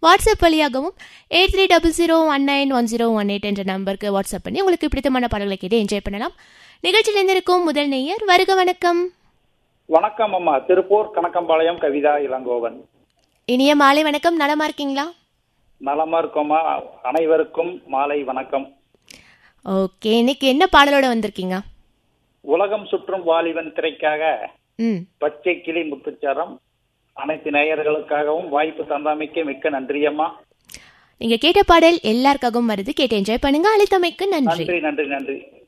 WhatsApp வழியாகவும் eight three double zero one nine one zero one eight என்ற நம்பருக்கு WhatsApp பண்ணி உங்களுக்கு பிடித்தமான பாடல்களை கேட்டு என்ஜாய் பண்ணலாம் நிகழ்ச்சியில் இருந்திருக்கும் முதல் நேயர் வருக வணக்கம் வணக்கம் அம்மா திருப்பூர் கணக்கம்பாளையம் கவிதா இளங்கோவன் இனிய மாலை வணக்கம் நலமா இருக்கீங்களா நலமா இருக்கோமா அனைவருக்கும் மாலை வணக்கம் ஓகே இன்னைக்கு என்ன பாடலோட வந்திருக்கீங்க உலகம் சுற்றும் வாலிபன் திரைக்காக ம் பச்சை கிளி முத்துச்சரம் அனைத்து நேயர்களுக்காகவும் வாய்ப்பு தந்தாமைக்கு மிக்க நன்றி அம்மா நீங்க கேட்ட பாடல் எல்லாருக்காகவும் வருது கேட்டு என்ஜாய் பண்ணுங்க அழைத்தமைக்கு நன்றி நன்றி நன்றி நன்றி